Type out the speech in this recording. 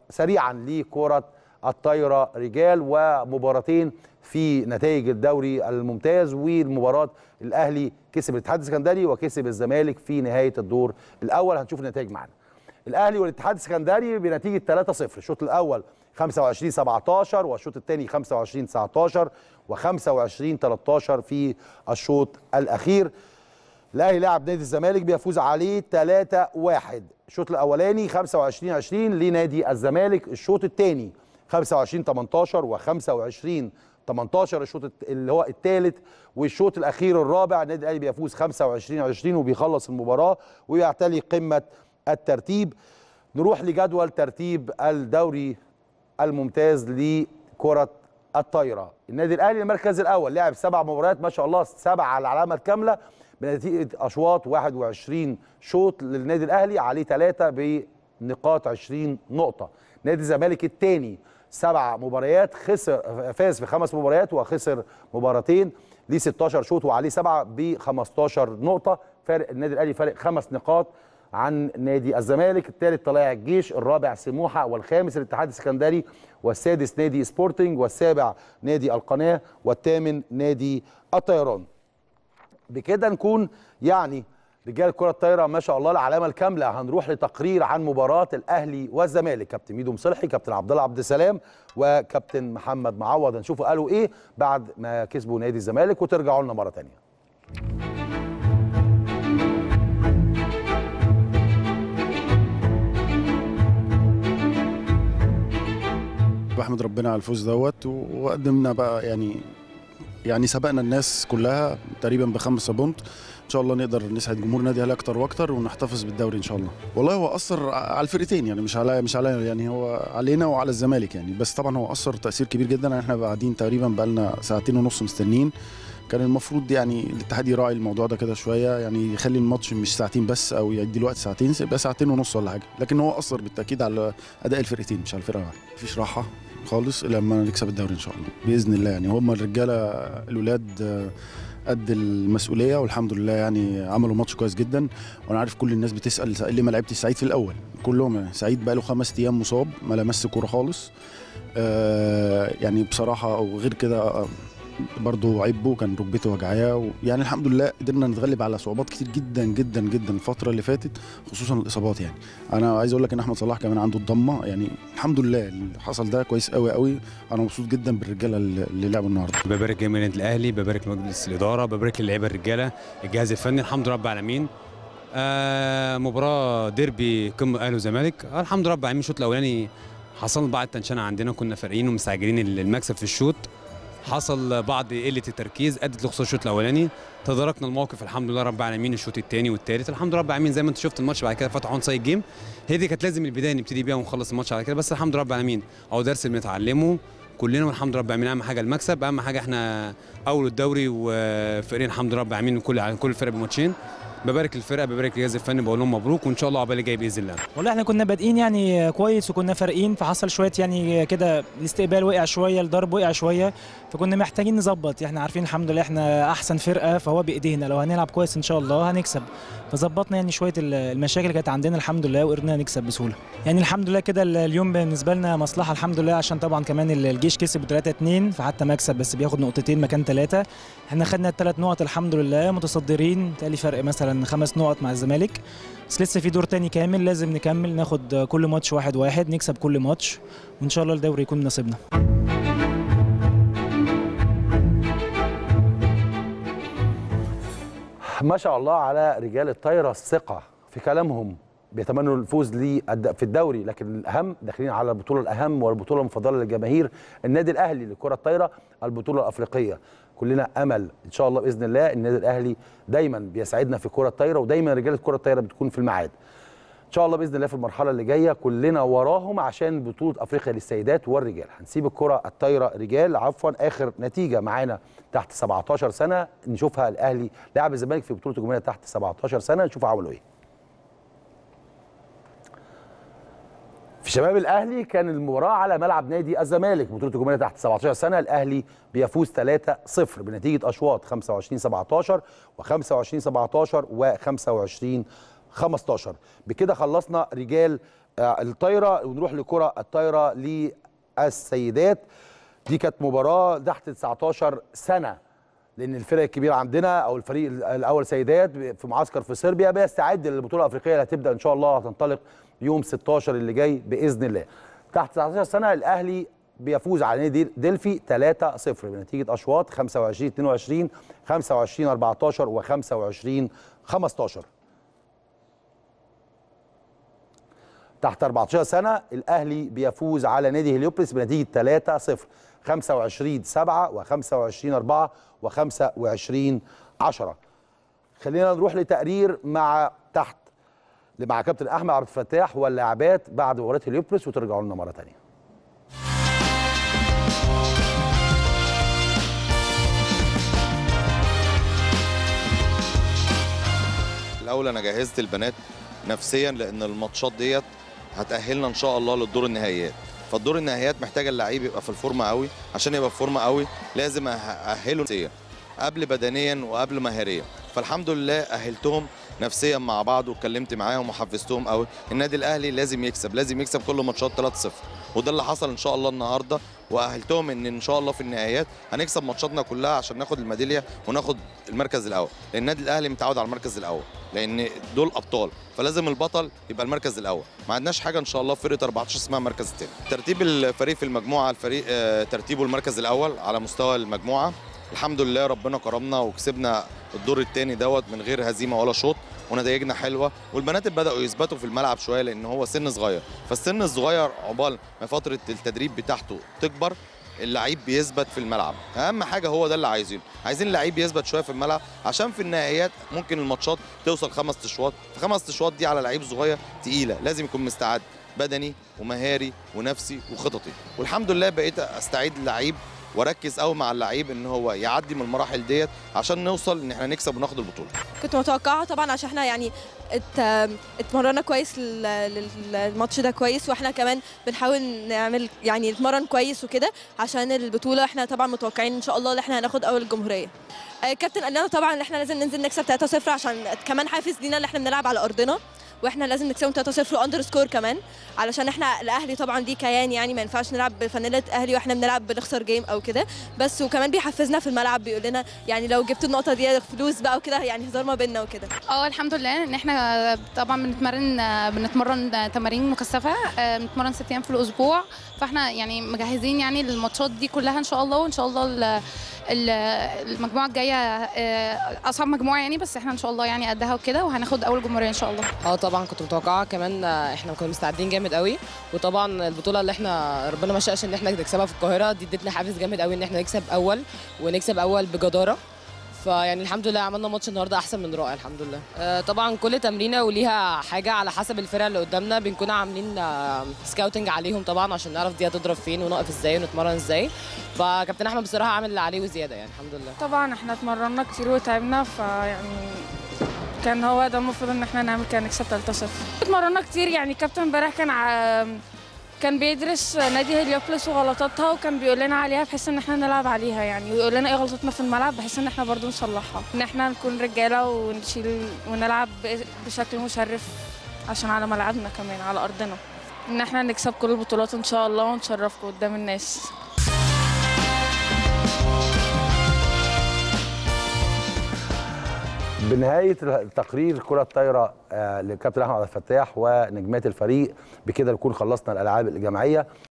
سريعا لكره الطايره رجال ومباراتين في نتائج الدوري الممتاز والمباراه الاهلي كسب الاتحاد السكندري وكسب الزمالك في نهايه الدور الاول هنشوف النتائج معانا الاهلي والاتحاد السكندري بنتيجه 3-0 الشوط الاول 25 17 والشوط الثاني 25 19 و25 13 في الشوط الاخير الاهلي لاعب نادي الزمالك بيفوز عليه 3 1 الشوط الاولاني 25 20 لنادي الزمالك الشوط الثاني 25 18 و25 18 الشوط اللي هو الثالث والشوط الاخير الرابع النادي الاهلي بيفوز 25 20 وبيخلص المباراه ويعتلي قمه الترتيب نروح لجدول ترتيب الدوري الممتاز لكره الطايره النادي الاهلي المركز الاول لعب سبع مباريات ما شاء الله سبع على العلامه الكامله بنتيجه اشواط 21 شوط للنادي الاهلي عليه ثلاثه بنقاط 20 نقطه نادي الزمالك الثاني سبع مباريات خسر فاز في خمس مباريات وخسر مباراتين ليه 16 شوط وعليه سبعه ب 15 نقطه فارق النادي الاهلي فارق خمس نقاط عن نادي الزمالك الثالث طلائع الجيش الرابع سموحه والخامس الاتحاد السكندري والسادس نادي سبورتنج والسابع نادي القناه والثامن نادي الطيران بكده نكون يعني رجال كرة الطايرة ما شاء الله العلامة الكاملة هنروح لتقرير عن مباراة الأهلي والزمالك كابتن ميدو مصلحي كابتن عبد الله عبد السلام وكابتن محمد معوض هنشوفوا قالوا إيه بعد ما كسبوا نادي الزمالك وترجعوا لنا مرة تانية بحمد ربنا على الفوز دوت وقدمنا بقى يعني يعني سبقنا الناس كلها تقريبا بخمسة بونت ان شاء الله نقدر نسعد جمهور نادي الاهلي اكتر واكتر ونحتفظ بالدوري ان شاء الله والله هو اثر على الفرقتين يعني مش على مش على يعني هو علينا وعلى الزمالك يعني بس طبعا هو اثر تاثير كبير جدا احنا قاعدين تقريبا بقى لنا ساعتين ونص مستنيين كان المفروض يعني الاتحاد يراعي الموضوع ده كده شويه يعني يخلي الماتش مش ساعتين بس او يدي الوقت ساعتين يبقى ساعتين ونص ولا حاجه لكن هو اثر بالتاكيد على اداء الفرقتين مش على الفرقه واحده مفيش راحه خالص الا لما نكسب الدوري ان شاء الله باذن الله يعني هم الرجاله الاولاد قد المسؤوليه والحمد لله يعني عملوا ماتش كويس جدا وانا عارف كل الناس بتسال ليه ما لعبتش سعيد في الاول كلهم يعني سعيد بقى له خمس ايام مصاب ما لمس كوره خالص آه يعني بصراحه وغير كده برضه عيبه كان ركبته وجعاه يعني الحمد لله قدرنا نتغلب على صعوبات كتير جدا جدا جدا الفتره اللي فاتت خصوصا الاصابات يعني انا عايز اقول لك ان احمد صلاح كمان عنده الضمه يعني الحمد لله اللي حصل ده كويس قوي قوي انا مبسوط جدا بالرجاله اللي لعبوا النهارده ببارك جميع النادي الاهلي ببارك مجلس الاداره ببارك للعيبه الرجاله الجهاز الفني الحمد لله رب العالمين آه مباراه ديربي قمه اهلي وزمالك آه الحمد لله رب العالمين الشوط الاولاني حصل بعض التنشنه عندنا كنا فارقين ومستعجلين المكسب في الشوط حصل بعض قله التركيز ادت لخساره الشوط الاولاني تداركنا الموقف الحمد لله رب العالمين الشوط الثاني والثالث الحمد لله رب العالمين زي ما انت شفت الماتش بعد كده فتحوا اون سايد جيم هي دي كانت لازم البدايه نبتدي بيها ونخلص الماتش على كده بس الحمد لله رب العالمين اهو درس بنتعلمه كلنا والحمد لله رب العالمين اهم حاجه المكسب اهم حاجه احنا اول الدوري وفريقين الحمد لله رب العالمين كل على كل الفرق بماتشين ببارك الفرقه ببارك الجهاز الفني بقول لهم مبروك وان شاء الله عقبال اللي جاي باذن الله والله احنا كنا بادئين يعني كويس وكنا فارقين فحصل شويه يعني كده الاستقبال وقع شويه الضرب وقع شويه فكنا محتاجين نظبط احنا عارفين الحمد لله احنا احسن فرقه فهو بايدينا لو هنلعب كويس ان شاء الله هنكسب فظبطنا يعني شويه المشاكل اللي كانت عندنا الحمد لله وقدرنا نكسب بسهوله يعني الحمد لله كده اليوم بالنسبه لنا مصلحه الحمد لله عشان طبعا كمان الجيش كسب 3 2 فحتى مكسب بس بياخد نقطتين مكان ثلاثه احنا خدنا الثلاث نقط الحمد لله متصدرين تقلي فرق مثلا خمس نقط مع الزمالك بس لسه في دور تاني كامل لازم نكمل ناخد كل ماتش واحد واحد نكسب كل ماتش وان شاء الله الدوري يكون نصيبنا ما شاء الله على رجال الطايره الثقه في كلامهم بيتمنوا الفوز لي في الدوري لكن الاهم داخلين على البطوله الاهم والبطوله المفضله للجماهير النادي الاهلي لكره الطايره البطوله الافريقيه كلنا امل ان شاء الله باذن الله النادي الاهلي دايما بيسعدنا في كره الطايره ودايما رجاله كره الطايره بتكون في الميعاد ان شاء الله باذن الله في المرحله اللي جايه كلنا وراهم عشان بطوله افريقيا للسيدات والرجال هنسيب الكره الطايره رجال عفوا اخر نتيجه معانا تحت 17 سنه نشوفها الاهلي لعب الزمالك في بطوله الجمهوريه تحت 17 سنه نشوف عملوا ايه في شباب الاهلي كان المباراه على ملعب نادي الزمالك بطوله الجمهوريه تحت 17 سنه الاهلي بيفوز 3-0 بنتيجه اشواط 25 17 و25 17 و25 15 بكده خلصنا رجال آه، الطايره ونروح لكره الطايره للسيدات دي كانت مباراه تحت 19 سنه لان الفرق الكبيره عندنا او الفريق الاول سيدات في معسكر في صربيا بيستعد للبطوله الافريقيه اللي هتبدا ان شاء الله هتنطلق يوم 16 اللي جاي باذن الله تحت 19 سنه الاهلي بيفوز على نادي دلفي 3-0 بنتيجه اشواط 25 22 25 14 و 25 15 تحت 14 سنه الاهلي بيفوز على نادي هليوبلس بنتيجه 3-0 25 7 و 25 4 و 25 10 خلينا نروح لتقرير مع تحت مع كابتن احمد عبد الفتاح واللاعبات بعد مباراه هليوبلس وترجعوا لنا مره ثانيه الاول انا جهزت البنات نفسيا لان الماتشات ديت هتاهلنا ان شاء الله للدور النهائيات فالدور النهائيات محتاج اللعيب يبقى في الفورمه قوي عشان يبقى في فورمه قوي لازم اهله نفسيا قبل بدنيا وقبل مهاريا فالحمد لله اهلتهم نفسيا مع بعض واتكلمت معاهم وحفزتهم قوي النادي الاهلي لازم يكسب لازم يكسب كل ماتشات 3-0 وده اللي حصل ان شاء الله النهارده واهلتهم ان ان شاء الله في النهايات هنكسب ماتشاتنا كلها عشان ناخد الميداليه وناخد المركز الاول لان النادي الاهلي متعود على المركز الاول لان دول ابطال فلازم البطل يبقى المركز الاول ما عندناش حاجه ان شاء الله في فرقه 14 اسمها المركز الثاني ترتيب الفريق في المجموعه الفريق آه، ترتيبه المركز الاول على مستوى المجموعه الحمد لله ربنا كرمنا وكسبنا الدور الثاني دوت من غير هزيمه ولا شوط ونتائجنا حلوه والبنات بداوا يثبتوا في الملعب شويه لان هو سن صغير فالسن الصغير عقبال ما فتره التدريب بتاعته تكبر اللعيب بيثبت في الملعب اهم حاجه هو ده اللي عايزينه عايزين اللعيب يثبت شويه في الملعب عشان في النهائيات ممكن الماتشات توصل خمس اشواط فخمس اشواط دي على لعيب صغير تقيله لازم يكون مستعد بدني ومهاري ونفسي وخططي والحمد لله بقيت استعيد اللعيب واركز قوي مع اللعيب ان هو يعدي من المراحل ديت عشان نوصل ان احنا نكسب وناخد البطوله كنت متوقعه طبعا عشان احنا يعني ات- اتمرنا كويس لل- لل- للماتش ده كويس واحنا كمان بنحاول نعمل يعني نتمرن كويس وكده عشان البطوله احنا طبعا متوقعين ان شاء الله ان احنا هناخد اول الجمهوريه آه، الكابتن قال لنا طبعا ان احنا لازم ننزل نكسب 3-0 عشان كمان حافز لينا ان احنا بنلعب على ارضنا واحنا لازم نكسبهم 3-0 واندر سكور كمان علشان احنا الاهلي طبعا دي كيان يعني ما ينفعش نلعب بفانيله اهلي واحنا بنلعب بنخسر جيم او كده بس وكمان بيحفزنا في الملعب بيقول لنا يعني لو جبت النقطه دي فلوس بقى وكده يعني هزار ما بيننا وكده اه الحمد لله ان احنا طبعا بنتمرن بنتمرن تمارين مكثفه آه، بنتمرن ست ايام في الاسبوع فاحنا يعني مجهزين يعني الماتشات دي كلها ان شاء الله وان شاء الله ال- ال- المجموعه الجايه آه، اصعب مجموعه يعني بس احنا ان شاء الله يعني قدها وكده وهناخد اول جمهوريه ان شاء الله اه طبعا كنت متوقعه كمان آه، احنا كنا مستعدين جامد قوي وطبعا البطوله اللي احنا ربنا ما شاءش ان احنا نكسبها في القاهره دي ادتنا حافز جامد قوي ان احنا نكسب اول ونكسب اول بجداره فيعني الحمد لله عملنا ماتش النهارده احسن من رائع الحمد لله آه طبعا كل تمرينه وليها حاجه على حسب الفرقه اللي قدامنا بنكون عاملين آه سكاوتنج عليهم طبعا عشان نعرف دي هتضرب فين ونقف ازاي ونتمرن ازاي فكابتن احمد بصراحه عامل اللي عليه وزياده يعني الحمد لله طبعا احنا اتمرنا كتير وتعبنا فيعني كان هو ده المفروض ان احنا نعمل كده نكسب 3-0 اتمرنا كتير يعني كابتن امبارح كان ع... كان بيدرس نادي هليوبلس وغلطاتها وكان بيقول لنا عليها بحيث ان احنا نلعب عليها يعني ويقول لنا ايه غلطتنا في الملعب بحيث ان احنا برضو نصلحها ان احنا نكون رجاله ونشيل ونلعب ب- بشكل مشرف عشان على ملعبنا كمان على ارضنا ان احنا نكسب كل البطولات ان شاء الله ونشرفكم قدام الناس بنهايه تقرير كره الطايره آه، للكابتن احمد عبد الفتاح ونجمات الفريق بكده نكون خلصنا الالعاب الجماعيه